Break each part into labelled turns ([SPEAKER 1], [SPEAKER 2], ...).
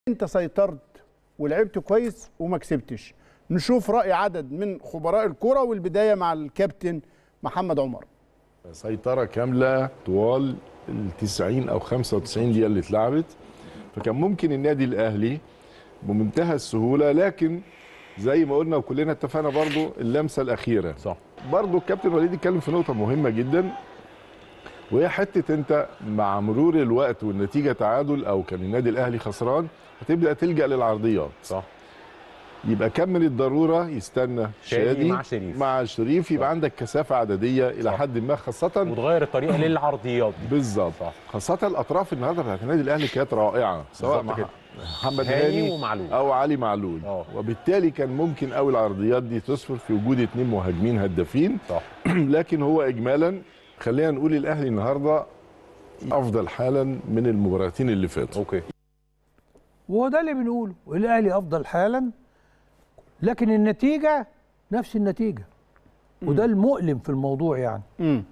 [SPEAKER 1] انت سيطرت ولعبت كويس وما كسبتش نشوف راي عدد من خبراء الكره والبدايه مع الكابتن محمد عمر
[SPEAKER 2] سيطرة كاملة طوال ال 90 أو 95 دقيقة اللي اتلعبت فكان ممكن النادي الأهلي بمنتهى السهولة لكن زي ما قلنا وكلنا اتفقنا برضو اللمسة الأخيرة
[SPEAKER 3] صح
[SPEAKER 2] برضو الكابتن وليد اتكلم في نقطة مهمة جدا وهي حتة أنت مع مرور الوقت والنتيجة تعادل أو كان النادي الأهلي خسران هتبدأ تلجأ للعرضيات
[SPEAKER 3] صح
[SPEAKER 2] يبقى كم من الضروره يستنى
[SPEAKER 3] شادي
[SPEAKER 2] شادي
[SPEAKER 3] مع شريف.
[SPEAKER 2] مع شريف يبقى
[SPEAKER 3] صح.
[SPEAKER 2] عندك كثافه عدديه الى
[SPEAKER 3] صح.
[SPEAKER 2] حد ما خاصه
[SPEAKER 3] وتغير الطريقه للعرضيات دي
[SPEAKER 2] بالظبط
[SPEAKER 3] صح.
[SPEAKER 2] خاصه الاطراف النهارده بتاعت النادي الاهلي كانت رائعه سواء
[SPEAKER 3] بالظبط
[SPEAKER 2] مع
[SPEAKER 3] كده.
[SPEAKER 2] محمد
[SPEAKER 3] هاني
[SPEAKER 2] هاني
[SPEAKER 3] ومعلول.
[SPEAKER 2] او علي معلول
[SPEAKER 3] اه.
[SPEAKER 2] وبالتالي كان ممكن قوي العرضيات دي تصفر في وجود اثنين مهاجمين هدافين
[SPEAKER 3] صح
[SPEAKER 2] لكن هو اجمالا خلينا نقول الاهلي النهارده افضل حالا من المباراتين اللي فاتوا
[SPEAKER 3] اوكي
[SPEAKER 4] وهو ده اللي بنقوله الاهلي افضل حالا لكن النتيجه نفس النتيجه وده المؤلم في الموضوع يعني
[SPEAKER 1] امم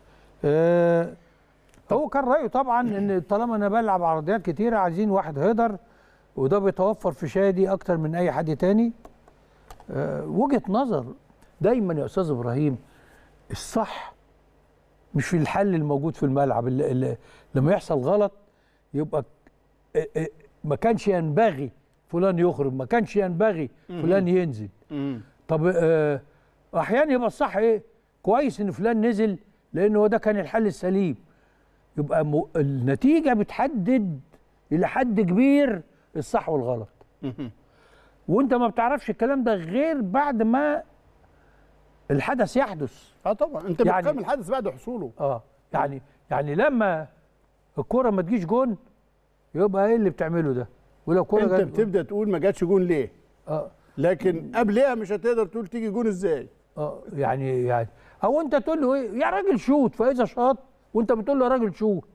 [SPEAKER 4] آه هو كان رايه طبعا ان طالما انا بلعب عرضيات كتيره عايزين واحد هيدر وده بيتوفر في شادي اكتر من اي حد تاني آه وجهه نظر دايما يا استاذ ابراهيم الصح مش في الحل الموجود في الملعب اللي اللي لما يحصل غلط يبقى آه، آه، ما كانش ينبغي فلان يخرج ما كانش ينبغي فلان ينزل
[SPEAKER 1] امم
[SPEAKER 4] طب آه، احيانا يبقى الصح ايه كويس ان فلان نزل لان هو ده كان الحل السليم يبقى م... النتيجه بتحدد الى حد كبير الصح والغلط وانت ما بتعرفش الكلام ده غير بعد ما الحدث يحدث
[SPEAKER 1] اه طبعا انت
[SPEAKER 4] يعني-
[SPEAKER 1] بتقيم الحدث بعد حصوله
[SPEAKER 4] اه يعني يعني لما الكره ما تجيش جون يبقى ايه اللي بتعمله ده ولو كره
[SPEAKER 1] انت
[SPEAKER 4] جت-
[SPEAKER 1] بتبدا تقول ما جاتش جون ليه
[SPEAKER 4] اه
[SPEAKER 1] لكن قبلها مش هتقدر تقول تيجي جون ازاي
[SPEAKER 4] اه يعني يعني او انت تقول له ايه يا راجل شوت فاذا شاط وانت بتقول له يا راجل شوت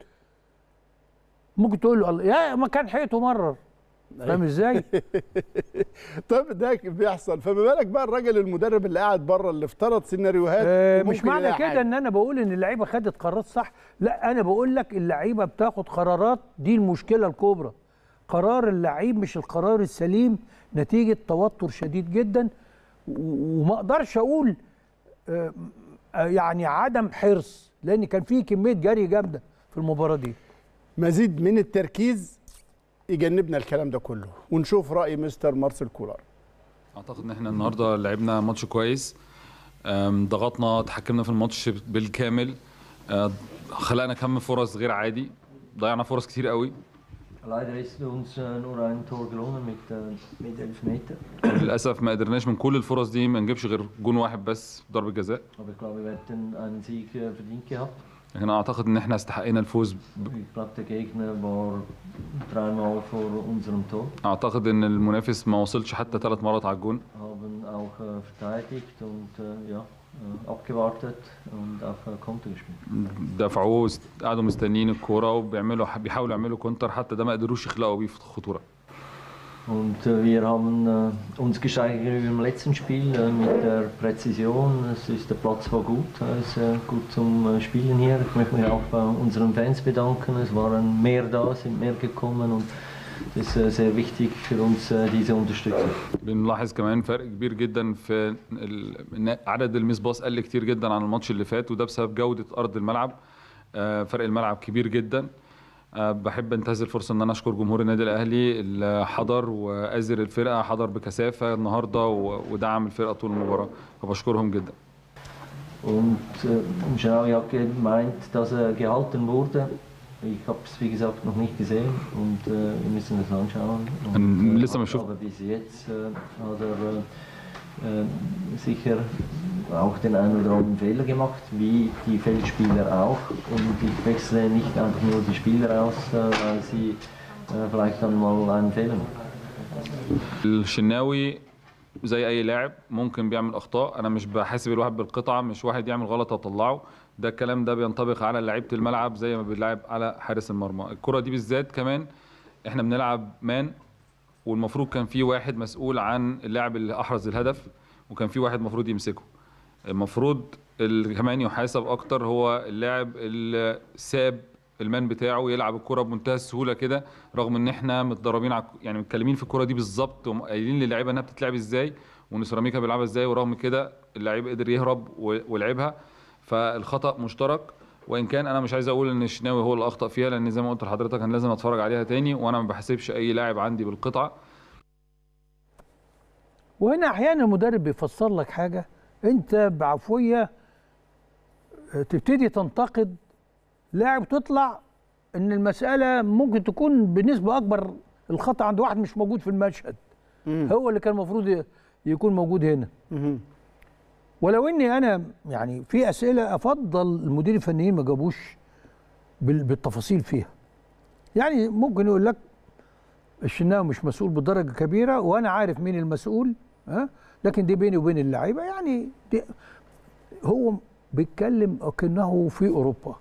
[SPEAKER 4] ممكن تقول له الله يا ما كان حيته مرر فاهم ازاي؟
[SPEAKER 1] طب ده بيحصل فما بالك بقى الراجل المدرب اللي قاعد بره اللي افترض سيناريوهات
[SPEAKER 4] آه مش
[SPEAKER 1] وممكن
[SPEAKER 4] معنى
[SPEAKER 1] يلاقي
[SPEAKER 4] كده
[SPEAKER 1] حاجة.
[SPEAKER 4] ان انا بقول ان اللعيبه خدت قرارات صح لا انا بقول لك اللعيبه بتاخد قرارات دي المشكله الكبرى قرار اللعيب مش القرار السليم نتيجه توتر شديد جدا و- وما اقدرش اقول آه، آه، يعني عدم حرص لان كان في كميه جري جامده في المباراه دي
[SPEAKER 1] مزيد من التركيز يجنبنا الكلام ده كله ونشوف راي مستر مارسيل كولر
[SPEAKER 5] اعتقد ان احنا النهارده لعبنا ماتش كويس أم، ضغطنا تحكمنا في الماتش بالكامل أه، خلقنا كم فرص غير عادي ضيعنا فرص كتير قوي
[SPEAKER 6] Leider ist uns äh, nur ein Tor gelungen mit, äh, mit Elfmeter.
[SPEAKER 5] للاسف ما قدرناش من كل الفرص دي ما نجيبش غير جون واحد بس ضربه جزاء
[SPEAKER 6] Aber ich glaube, wir hätten einen Sieg äh, verdient gehabt.
[SPEAKER 5] لكن اعتقد ان احنا استحقينا الفوز ب-
[SPEAKER 6] Ich glaube, der Gegner war dreimal vor unserem Tor,
[SPEAKER 5] اعتقد ان المنافس ما وصلش حتى ثلاث مرات على الجون
[SPEAKER 6] haben auch äh, verteidigt und äh, ja, äh, abgewartet und auf äh, Konter gespielt.
[SPEAKER 5] دفعوه است- قعدوا مستنيين الكوره وبيعملوا بيحاولوا يعملوا كونتر حتى ده ما قدروش يخلقوا بيه خطوره
[SPEAKER 6] Und äh, wir haben äh, uns gesteigert wie im letzten Spiel äh, mit der Präzision. Es ist, der Platz war gut, er ist äh, gut zum äh, Spielen hier. Ich möchte mich auch bei unseren Fans bedanken. Es waren mehr da, sind mehr gekommen und es ist äh, sehr wichtig für uns äh, diese Unterstützung.
[SPEAKER 5] بنلاحظ كمان فرق كبير جدا في ال- إن عدد الميس باص قل كتير جدا عن الماتش اللي فات وده بسبب جوده ارض الملعب آه، فرق الملعب كبير جدا آه، بحب انتهز الفرصه ان انا اشكر جمهور النادي الاهلي اللي حضر وازر الفرقه حضر بكثافه النهارده و- ودعم الفرقه طول المباراه فبشكرهم جدا
[SPEAKER 6] Und äh, Schraui hat gemeint, dass er gehalten wurde. Ich habe es wie gesagt noch nicht gesehen und äh, wir müssen es anschauen.
[SPEAKER 5] Ähm,
[SPEAKER 6] Und,
[SPEAKER 5] letztes Mal schon-
[SPEAKER 6] aber bis jetzt äh, hat er äh, äh, sicher auch den einen oder anderen Fehler gemacht, wie die Feldspieler auch. Und ich wechsle nicht einfach nur die Spieler aus, äh, weil sie äh, vielleicht dann mal einen Fehler machen.
[SPEAKER 5] الشناوي زي اي لاعب ممكن بيعمل اخطاء انا مش بحاسب الواحد بالقطعه مش واحد يعمل غلط اطلعه ده الكلام ده بينطبق على لعيبه الملعب زي ما بنلعب على حارس المرمى الكره دي بالذات كمان احنا بنلعب مان والمفروض كان في واحد مسؤول عن اللاعب اللي احرز الهدف وكان في واحد المفروض يمسكه المفروض اللي كمان يحاسب اكتر هو اللاعب اللي ساب المان بتاعه يلعب الكره بمنتهى السهوله كده رغم ان احنا متدربين على يعني متكلمين في الكره دي بالظبط وقايلين للعيبه انها بتتلعب ازاي وان سيراميكا بيلعبها ازاي ورغم كده اللعيب قدر يهرب و- ولعبها فالخطا مشترك وان كان انا مش عايز اقول ان الشناوي هو اللي اخطا فيها لان زي ما قلت لحضرتك انا لازم اتفرج عليها تاني وانا ما بحسبش اي لاعب عندي بالقطعه
[SPEAKER 4] وهنا احيانا المدرب بيفسر لك حاجه انت بعفويه آه، تبتدي تنتقد لاعب تطلع ان المساله ممكن تكون بنسبه اكبر الخطا عند واحد مش موجود في المشهد هو اللي كان المفروض ي- يكون موجود هنا ولو اني انا يعني في اسئله افضل المدير الفنيين ما جابوش بال- بالتفاصيل فيها يعني ممكن يقول لك الشناوي مش مسؤول بدرجه كبيره وانا عارف مين المسؤول ها لكن دي بيني وبين اللعيبه يعني دي هو بيتكلم كانه في اوروبا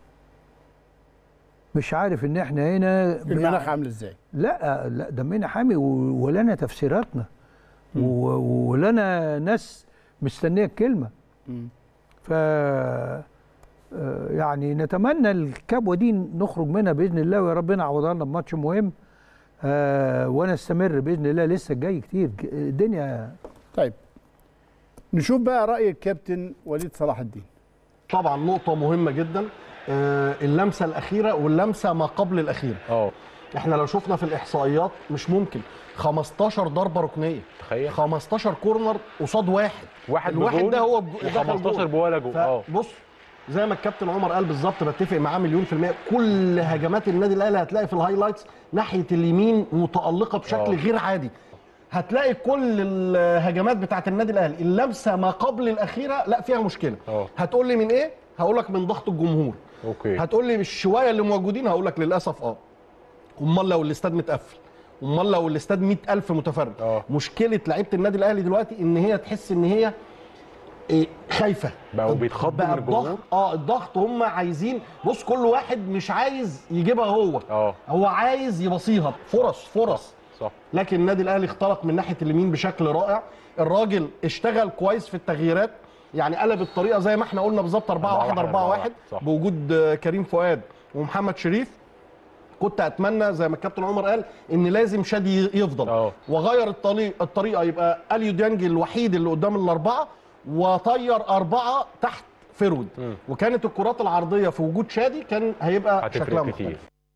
[SPEAKER 4] مش عارف ان احنا هنا
[SPEAKER 1] المناخ عامل ازاي
[SPEAKER 4] لا لا دمنا حامي و- ولنا تفسيراتنا و- ولنا ناس مستنيه الكلمه ف آه، يعني نتمنى الكبوه دي نخرج منها باذن الله ويا ربنا يعوضها لنا بماتش مهم آه ونستمر باذن الله لسه جاي كتير ج- الدنيا
[SPEAKER 1] طيب نشوف بقى راي الكابتن وليد صلاح الدين
[SPEAKER 7] طبعا نقطة مهمة جدا آه، اللمسة الأخيرة واللمسة ما قبل الأخيرة
[SPEAKER 3] اه
[SPEAKER 7] احنا لو شفنا في الإحصائيات مش ممكن 15 ضربة ركنية
[SPEAKER 3] تخيل
[SPEAKER 7] 15 كورنر قصاد واحد
[SPEAKER 3] واحد
[SPEAKER 7] الواحد
[SPEAKER 3] بجول
[SPEAKER 7] ده هو الج- دخل
[SPEAKER 3] و15
[SPEAKER 7] جول.
[SPEAKER 3] بولا جول اه
[SPEAKER 7] فبص زي ما الكابتن عمر قال بالظبط بتفق معاه مليون في المية كل هجمات النادي الأهلي هتلاقي في الهايلايتس ناحية اليمين متألقة بشكل
[SPEAKER 3] آه.
[SPEAKER 7] غير عادي هتلاقي كل الهجمات بتاعت النادي الاهلي اللمسه ما قبل الاخيره لا فيها مشكله
[SPEAKER 3] اه.
[SPEAKER 7] هتقول لي من ايه هقول لك من ضغط الجمهور
[SPEAKER 3] اوكي
[SPEAKER 7] هتقول لي الشويه اللي موجودين هقول لك للاسف اه امال لو الاستاد متقفل امال لو الاستاد 100000 متفرج
[SPEAKER 3] اه.
[SPEAKER 7] مشكله لعيبه النادي الاهلي دلوقتي ان هي تحس ان هي إيه، خايفه
[SPEAKER 3] بقوا بيتخضوا
[SPEAKER 7] بقى
[SPEAKER 3] من الجمهور؟
[SPEAKER 7] الضغط اه الضغط هم عايزين بص كل واحد مش عايز يجيبها هو
[SPEAKER 3] اه
[SPEAKER 7] هو عايز يبصيها فرص فرص
[SPEAKER 3] صح
[SPEAKER 7] لكن النادي الاهلي اخترق من ناحيه اليمين بشكل رائع الراجل اشتغل كويس في التغييرات يعني قلب الطريقه زي ما احنا قلنا بالظبط 4 1 4 1
[SPEAKER 3] صح.
[SPEAKER 7] بوجود آه، كريم فؤاد ومحمد شريف كنت اتمنى زي ما الكابتن عمر قال ان لازم شادي يفضل
[SPEAKER 3] اه.
[SPEAKER 7] وغير الطريق الطريقه يبقى اليو ديانج الوحيد اللي قدام الاربعه وطير اربعه تحت فرود وكانت الكرات العرضيه في وجود شادي كان هيبقى شكلها
[SPEAKER 3] هتفرق
[SPEAKER 7] مختلف
[SPEAKER 3] كتير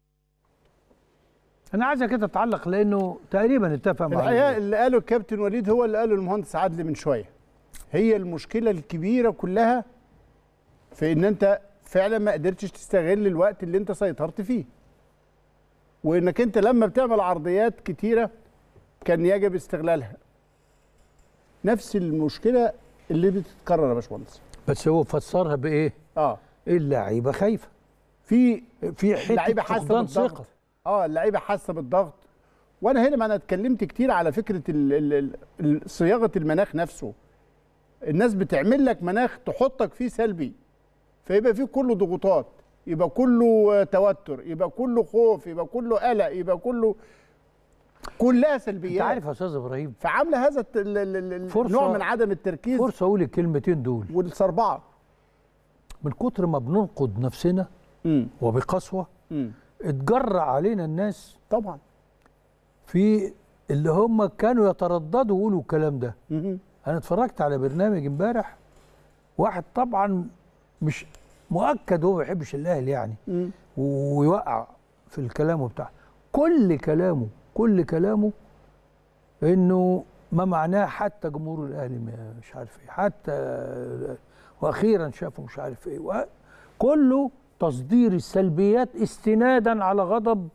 [SPEAKER 4] انا عايزك كده تتعلق لانه تقريبا اتفق مع
[SPEAKER 1] الحقيقه اللي قاله الكابتن وليد هو اللي قاله المهندس عادل من شويه هي المشكله الكبيره كلها في ان انت فعلا ما قدرتش تستغل الوقت اللي انت سيطرت فيه وانك انت لما بتعمل عرضيات كتيره كان يجب استغلالها نفس المشكله اللي بتتكرر يا باشمهندس
[SPEAKER 4] بس هو فسرها بايه؟
[SPEAKER 1] اه
[SPEAKER 4] اللعيبه خايفه
[SPEAKER 1] في
[SPEAKER 4] في حته
[SPEAKER 1] اللعيبه حاسه
[SPEAKER 4] فقدان
[SPEAKER 1] بالضغط
[SPEAKER 4] ثقه
[SPEAKER 1] اه اللعيبه حاسه بالضغط وانا هنا ما انا اتكلمت كتير على فكره ال ال ال صياغه المناخ نفسه الناس بتعمل لك مناخ تحطك فيه سلبي فيبقى فيه كله ضغوطات يبقى كله آه، توتر يبقى كله خوف يبقى كله قلق يبقى كله كلها
[SPEAKER 4] انت
[SPEAKER 1] سلبيات
[SPEAKER 4] عارف يا استاذ ابراهيم
[SPEAKER 1] فعامله هذا الت- ال- ال- ال-
[SPEAKER 4] فرصة-
[SPEAKER 1] النوع من عدم التركيز
[SPEAKER 4] فرصه اقول الكلمتين دول
[SPEAKER 1] والصربعه
[SPEAKER 4] من كتر ما بننقد نفسنا
[SPEAKER 1] امم
[SPEAKER 4] وبقسوه
[SPEAKER 1] امم
[SPEAKER 4] اتجرأ علينا الناس
[SPEAKER 1] طبعا
[SPEAKER 4] في اللي هم كانوا يترددوا يقولوا الكلام ده
[SPEAKER 1] مهم.
[SPEAKER 4] انا اتفرجت على برنامج امبارح واحد طبعا مش مؤكد هو ما بيحبش الاهلي يعني
[SPEAKER 1] مم.
[SPEAKER 4] ويوقع في الكلام وبتاع كل كلامه كل كلامه انه ما معناه حتى جمهور الاهلي ما- مش عارف ايه حتى واخيرا شافوا مش عارف ايه و- كله تصدير السلبيات استنادا على غضب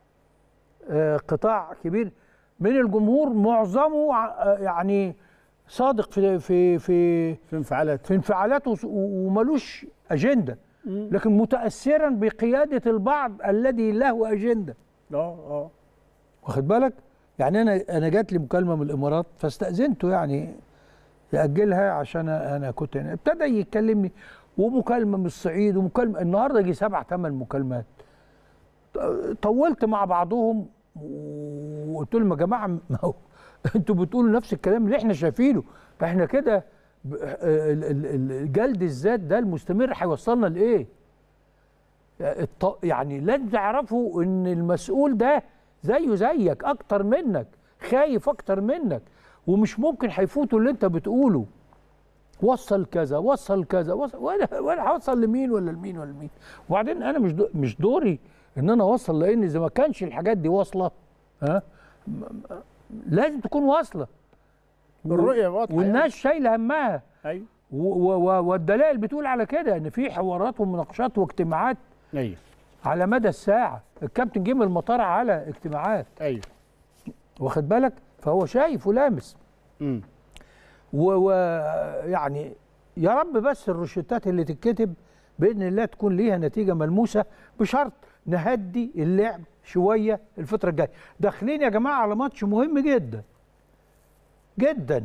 [SPEAKER 4] آه، قطاع كبير من الجمهور معظمه ع- آه، يعني صادق في في في
[SPEAKER 1] في انفعالات
[SPEAKER 4] في انفعالاته وس- و- وملوش اجنده لكن متاثرا بقياده البعض الذي له اجنده
[SPEAKER 1] اه اه
[SPEAKER 4] واخد بالك يعني انا انا جات لي مكالمه من الامارات فاستاذنته يعني ياجلها عشان انا كنت هنا ابتدى يكلمني ومكالمه من الصعيد ومكالمه النهارده يجي سبع ثمان مكالمات ط- طولت مع بعضهم وقلت لهم يا جماعه ما هو انتوا بتقولوا نفس الكلام اللي احنا شايفينه فاحنا كده ب- ال- ال- ال- جلد الذات ده المستمر هيوصلنا لايه؟ الط- يعني لازم تعرفوا ان المسؤول ده زيه زيك اكتر منك خايف اكتر منك ومش ممكن هيفوتوا اللي انت بتقوله وصل كذا وصل كذا وصل وانا وانا هوصل لمين ولا لمين ولا لمين وبعدين انا مش دو مش دوري ان انا اوصل لان اذا ما كانش الحاجات دي واصله ها م- م- لازم تكون واصله
[SPEAKER 1] الرؤيه واضحه
[SPEAKER 4] والناس شايله همها
[SPEAKER 1] يعني. ايوه
[SPEAKER 4] و- و- والدلائل بتقول على كده ان في حوارات ومناقشات واجتماعات
[SPEAKER 1] ايوه
[SPEAKER 4] على مدى الساعه الكابتن جه من المطار على اجتماعات
[SPEAKER 1] ايوه
[SPEAKER 4] واخد بالك فهو شايف ولامس
[SPEAKER 1] امم
[SPEAKER 4] ويعني يا رب بس الروشتات اللي تتكتب باذن الله تكون ليها نتيجه ملموسه بشرط نهدي اللعب شويه الفتره الجايه داخلين يا جماعه على ماتش مهم جدا جدا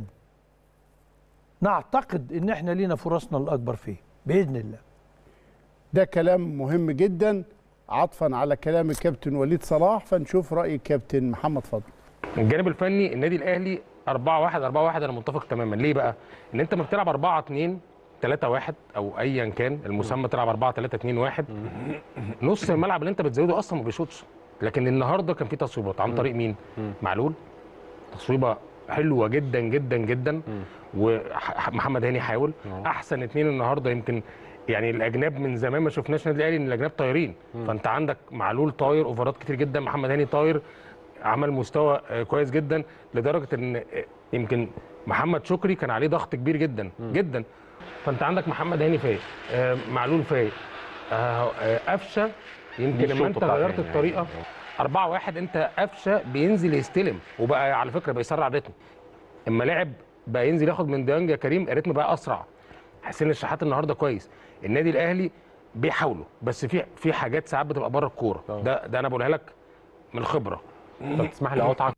[SPEAKER 4] نعتقد ان احنا لينا فرصنا الاكبر فيه باذن الله
[SPEAKER 1] ده كلام مهم جدا عطفا على كلام الكابتن وليد صلاح فنشوف راي الكابتن محمد فضل
[SPEAKER 8] الجانب الفني النادي الاهلي 4 1 4 1 انا متفق تماما ليه بقى ان انت ما بتلعب 4 2 3 1 او ايا كان المسمى تلعب 4 3 2 1 نص الملعب اللي انت بتزوده اصلا ما بيشوطش لكن النهارده كان في تصويبات عن طريق مين معلول تصويبه حلوه جدا جدا جدا ومحمد هاني حاول احسن اتنين النهارده يمكن يعني الاجناب من زمان ما شفناش النادي الاهلي ان الاجناب طايرين فانت عندك معلول طاير اوفرات كتير جدا محمد هاني طاير عمل مستوى آه، كويس جدا لدرجه ان آه، يمكن محمد شكري كان عليه ضغط كبير جدا جدا فانت عندك محمد هاني فايق آه، معلول فايق آه، آه، قفشه يمكن لما
[SPEAKER 3] الشوط
[SPEAKER 8] انت
[SPEAKER 3] بتاع
[SPEAKER 8] غيرت
[SPEAKER 3] هاني
[SPEAKER 8] الطريقه
[SPEAKER 3] يعني.
[SPEAKER 8] 4 1 انت قفشه بينزل يستلم وبقى على فكره بيسرع الريتم اما لعب بقى ينزل ياخد من ديانج يا كريم الريتم بقى اسرع حسين الشحات النهارده كويس النادي الاهلي بيحاولوا بس في في حاجات ساعات بتبقى بره الكوره ده ده انا بقولها لك من الخبره
[SPEAKER 3] طب تسمح لي اقطعك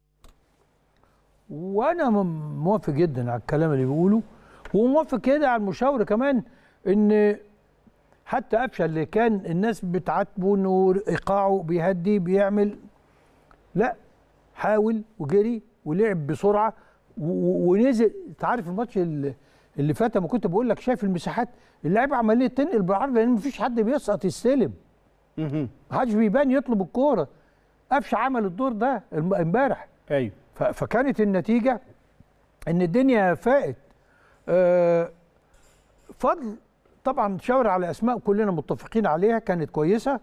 [SPEAKER 4] وانا م- موافق جدا على الكلام اللي بيقوله وموافق كده على المشاوره كمان ان حتى قفشه اللي كان الناس بتعاتبه انه ايقاعه بيهدي بيعمل لا حاول وجري ولعب بسرعه و- و- ونزل انت عارف الماتش اللي اللي فات لما كنت بقول لك شايف المساحات اللعيبه عماليه تنقل بالعرض لان مفيش حد بيسقط يستلم محدش بيبان يطلب الكوره قفشه عمل الدور ده الم- امبارح
[SPEAKER 1] ايوه
[SPEAKER 4] ف- فكانت النتيجه ان الدنيا فاقت آه، فضل طبعا شاور على اسماء كلنا متفقين عليها كانت كويسه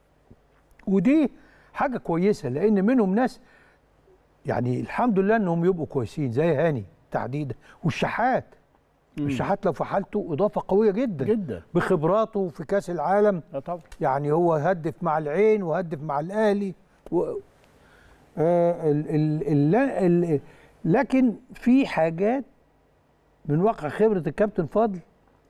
[SPEAKER 4] ودي حاجه كويسه لان منهم ناس يعني الحمد لله انهم يبقوا كويسين زي هاني تحديدا والشحات الشحات لو في حالته اضافه قويه جدا
[SPEAKER 1] جدا
[SPEAKER 4] بخبراته في كاس العالم
[SPEAKER 1] اه طبعا
[SPEAKER 4] يعني هو هدف مع العين وهدف مع الاهلي و... آه ال... ال... ال... ال... لكن في حاجات من واقع خبره الكابتن فضل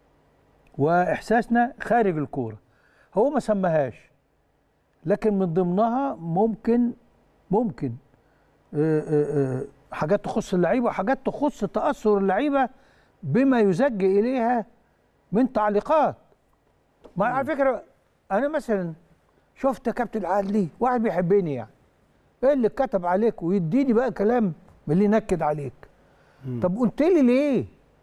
[SPEAKER 4] واحساسنا خارج الكوره هو ما سماهاش لكن من ضمنها ممكن ممكن آه آه آه حاجات تخص اللعيبه وحاجات تخص تاثر اللعيبه بما يزج اليها من تعليقات ما على فكره انا مثلا شفت يا كابتن عادلي واحد بيحبني يعني ايه اللي كتب عليك ويديني بقى كلام من اللي نكد عليك طب قلت لي ليه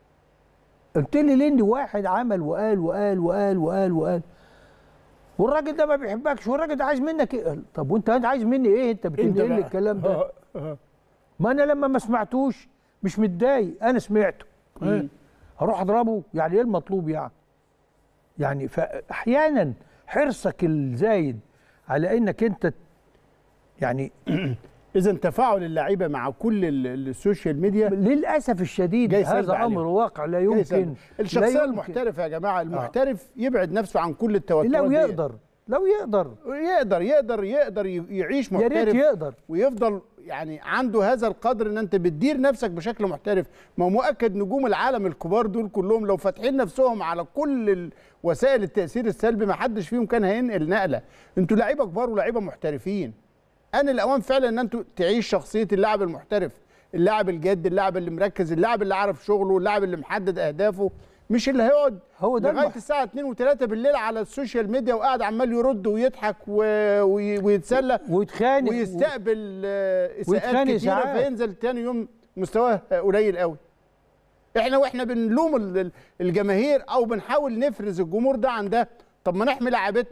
[SPEAKER 4] قلت لي ليه ان واحد عمل وقال وقال وقال وقال وقال والراجل ده ما بيحبكش والراجل ده عايز منك ايه طب وانت انت عايز مني ايه انت بتنقل لي
[SPEAKER 1] بقى.
[SPEAKER 4] الكلام ده ما انا لما ما سمعتوش مش متضايق انا سمعته إيه؟ هروح اضربه يعني ايه المطلوب يعني يعني فاحيانا حرصك الزايد على انك انت يعني
[SPEAKER 1] اذا تفاعل اللعيبه مع كل ال- ال- السوشيال ميديا
[SPEAKER 4] للاسف الشديد
[SPEAKER 1] جاي سلب
[SPEAKER 4] هذا امر
[SPEAKER 1] عليهم.
[SPEAKER 4] واقع لا
[SPEAKER 1] جاي
[SPEAKER 4] يمكن
[SPEAKER 1] سلب.
[SPEAKER 4] لا
[SPEAKER 1] الشخصيه
[SPEAKER 4] يمكن.
[SPEAKER 1] المحترفه يا جماعه المحترف يبعد نفسه عن كل التوترات
[SPEAKER 4] لو
[SPEAKER 1] دي.
[SPEAKER 4] يقدر لو يقدر
[SPEAKER 1] يقدر يقدر يقدر ي- يعيش
[SPEAKER 4] يا
[SPEAKER 1] محترف
[SPEAKER 4] ريت يقدر
[SPEAKER 1] ويفضل يعني عنده هذا القدر ان انت بتدير نفسك بشكل محترف ما هو مؤكد نجوم العالم الكبار دول كلهم لو فاتحين نفسهم على كل ال- وسائل التاثير السلبي ما حدش فيهم كان هينقل نقله انتوا لعيبه كبار ولاعيبه محترفين ان الاوان فعلا ان انتوا تعيش شخصيه اللاعب المحترف اللاعب الجاد اللاعب اللي مركز اللاعب اللي عارف شغله اللاعب اللي محدد اهدافه مش اللي هيقعد
[SPEAKER 4] هو ده
[SPEAKER 1] لغايه
[SPEAKER 4] المح-
[SPEAKER 1] الساعه 2 و3 بالليل على السوشيال ميديا وقاعد عمال يرد ويضحك و... وي... ويتسلى
[SPEAKER 4] ويتخانق
[SPEAKER 1] ويستقبل آه، اساءات
[SPEAKER 4] ويتخانق
[SPEAKER 1] كتيره
[SPEAKER 4] ساعات.
[SPEAKER 1] فينزل تاني يوم مستواه آه، قليل قوي احنا واحنا بنلوم ال- ال- الجماهير او بنحاول نفرز الجمهور ده عن ده طب ما نحمي لاعبتنا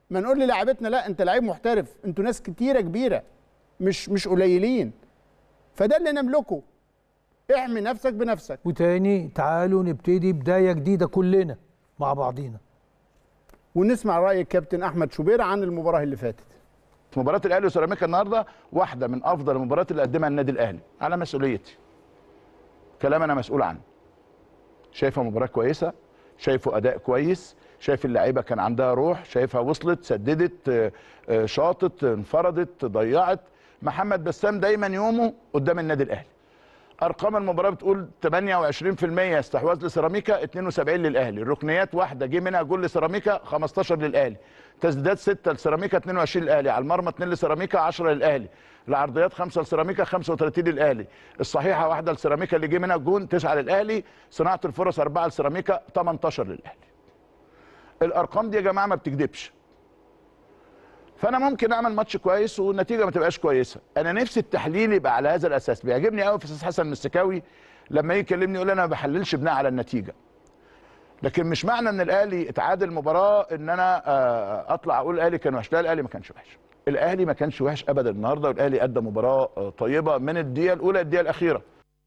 [SPEAKER 1] ما نقول للاعبتنا لا انت لعيب محترف انتوا ناس كتيره كبيره مش مش قليلين فده اللي نملكه احمي نفسك بنفسك
[SPEAKER 4] وتاني تعالوا نبتدي بدايه جديده كلنا مع بعضينا
[SPEAKER 1] ونسمع راي الكابتن احمد شوبير عن المباراه اللي فاتت
[SPEAKER 9] مباراة الأهلي وسيراميكا النهارده واحدة من أفضل المباريات اللي قدمها النادي الأهلي على مسؤوليتي. كلام أنا مسؤول عنه. شايفها مباراة كويسة، شايفه أداء كويس، شايف اللعيبة كان عندها روح، شايفها وصلت، سددت، آه، آه، شاطت، انفردت، ضيعت. محمد بسام دايما يومه قدام النادي الأهلي. ارقام المباراه بتقول 28% استحواذ لسيراميكا 72 للاهلي الركنيات واحده جه منها جول لسيراميكا 15 للاهلي تسديدات 6 لسيراميكا 22 للاهلي على المرمى 2 لسيراميكا 10 للاهلي العرضيات 5 لسيراميكا 35 للاهلي الصحيحه واحده لسيراميكا اللي جه منها جون 9 للاهلي صناعه الفرص 4 لسيراميكا 18 للاهلي الارقام دي يا جماعه ما بتكذبش فانا ممكن اعمل ماتش كويس والنتيجه ما تبقاش كويسه انا نفسي التحليل يبقى على هذا الاساس بيعجبني قوي في استاذ حسن المسكاوي لما يجي يكلمني يقول انا ما بحللش بناء على النتيجه لكن مش معنى ان الاهلي اتعادل مباراه ان انا آه، اطلع اقول الاهلي كان وحش لا الاهلي ما كانش وحش الاهلي ما كانش وحش ابدا النهارده والاهلي ادى مباراه آه، طيبه من الدقيقه الاولى للدقيقه الاخيره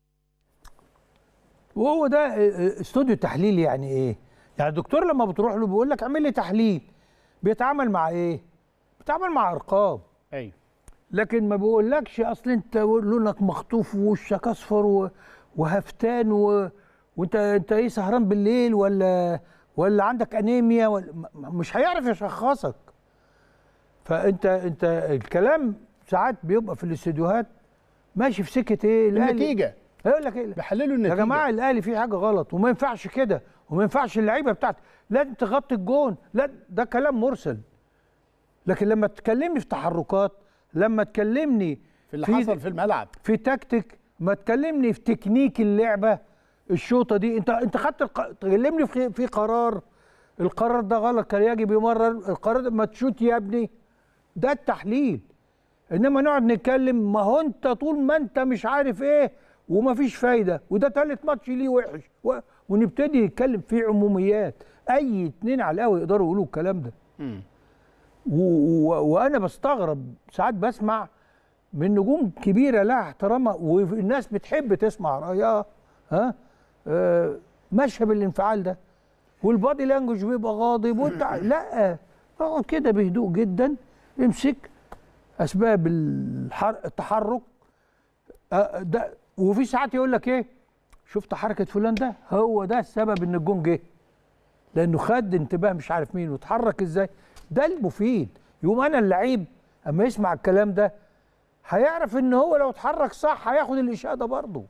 [SPEAKER 4] وهو ده آه، آه، استوديو تحليل يعني ايه؟ يعني الدكتور لما بتروح له بيقول لك اعمل لي تحليل بيتعامل مع ايه؟ بيتعامل مع ارقام
[SPEAKER 1] ايوه
[SPEAKER 4] لكن ما بيقولكش اصل انت لونك مخطوف ووشك اصفر و... وهفتان و... وانت انت ايه سهران بالليل ولا ولا عندك انيميا ولا م- مش هيعرف يشخصك فانت انت الكلام ساعات بيبقى في الاستديوهات ماشي في سكه ايه الأهلي-
[SPEAKER 1] النتيجه
[SPEAKER 4] هيقول لك ايه
[SPEAKER 1] بيحللوا
[SPEAKER 4] يا
[SPEAKER 1] النتيجه
[SPEAKER 4] جماعه الاهلي فيه حاجه غلط وما ينفعش كده وما ينفعش اللعيبه بتاعتك لازم تغطي الجون لا ده كلام مرسل لكن لما تكلمني في تحركات لما تكلمني
[SPEAKER 1] في اللي حصل في الملعب
[SPEAKER 4] في تكتيك ما تكلمني في تكنيك اللعبه الشوطه دي انت انت خدت الق... تكلمني في في قرار القرار ده غلط كان يجب يمرر القرار ده ما تشوت يا ابني ده التحليل انما نقعد نتكلم ما هو انت طول ما انت مش عارف ايه ومفيش فايده وده تالت ماتش ليه وحش و... ونبتدي نتكلم في عموميات اي اتنين على القهوه يقدروا يقولوا الكلام ده و... و... وانا بستغرب ساعات بسمع من نجوم كبيره لها احترامها والناس بتحب تسمع رايها ها آه ماشيه بالانفعال ده والبادي لانجوج بيبقى غاضب وانت لا اقعد كده بهدوء جدا امسك اسباب الحر... التحرك آه ده وفي ساعات يقول لك ايه شفت حركه فلان ده هو ده السبب ان الجون جه لانه خد انتباه مش عارف مين واتحرك ازاي ده المفيد يقوم انا اللعيب اما يسمع الكلام ده هيعرف ان هو لو اتحرك صح هياخد الاشاده برضه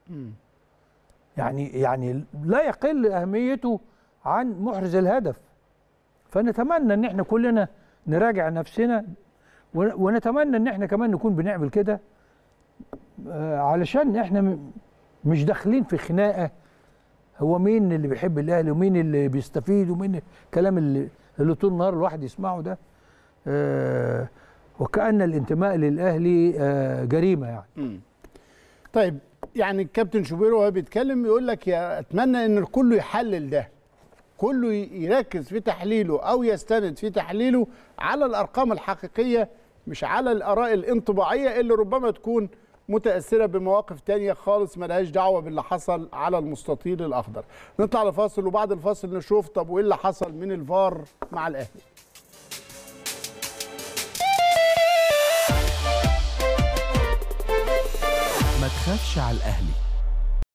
[SPEAKER 4] يعني يعني لا يقل اهميته عن محرز الهدف فنتمنى ان احنا كلنا نراجع نفسنا ون- ونتمنى ان احنا كمان نكون بنعمل كده آه، علشان احنا م- مش داخلين في خناقه هو مين اللي بيحب الاهلي ومين اللي بيستفيد ومين الكلام اللي اللي طول النهار الواحد يسمعه ده آه، وكأن الانتماء للاهلي آه، جريمه يعني
[SPEAKER 1] مم. طيب يعني الكابتن شوبير وهو بيتكلم يقول لك يا اتمنى ان الكل يحلل ده كله ي- يركز في تحليله او يستند في تحليله على الارقام الحقيقيه مش على الاراء الانطباعيه اللي ربما تكون متاثره بمواقف تانية خالص ملهاش دعوه باللي حصل على المستطيل الاخضر نطلع لفاصل وبعد الفاصل نشوف طب وايه اللي حصل من الفار مع الاهلي
[SPEAKER 10] ما تخافش على الأهلي